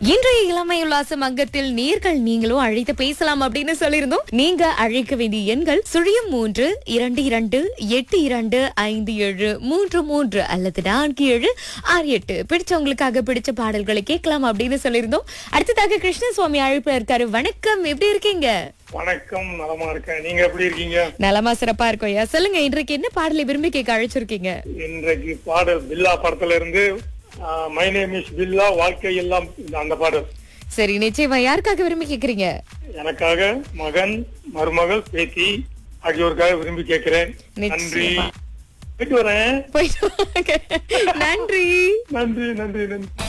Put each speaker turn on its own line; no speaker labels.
இன்றைய இளமை உல்லாச மங்கத்தில் நீர்கள் நீங்களும் அழைத்து பேசலாம் அப்படின்னு சொல்லியிருந்தோம் நீங்க அழைக்க வேண்டிய எண்கள் சுழியம் மூன்று இரண்டு இரண்டு எட்டு இரண்டு ஐந்து ஏழு மூன்று மூன்று அல்லது நான்கு ஏழு ஆறு எட்டு பிடிச்சவங்களுக்காக பிடிச்ச பாடல்களை கேட்கலாம் அப்படின்னு சொல்லியிருந்தோம் அடுத்ததாக கிருஷ்ணசுவாமி அழைப்புல இருக்காரு வணக்கம் எப்படி இருக்கீங்க
வணக்கம் நலமா இருக்கேன் நீங்க எப்படி இருக்கீங்க
நலமா சிறப்பா இருக்கோம் ஐயா சொல்லுங்க இன்றைக்கு என்ன பாடலை விரும்பி கேட்க அழைச்சிருக்கீங்க
இன்றைக்கு பாடல் பில்லா படத்துல இருந்து மை நேம் இஸ் பில்லா வாழ்க்கை எல்லாம் அந்த பாடல்
சரி நிச்சயமா யாருக்காக விரும்பி கேக்குறீங்க
எனக்காக மகன் மருமகள் பேத்தி ஆகியோருக்காக விரும்பி கேட்கிறேன் நன்றி
நிச்சயமா.
போயிட்டு வரேன்
போயிட்டு வாங்க. நன்றி
நன்றி நன்றி நன்றி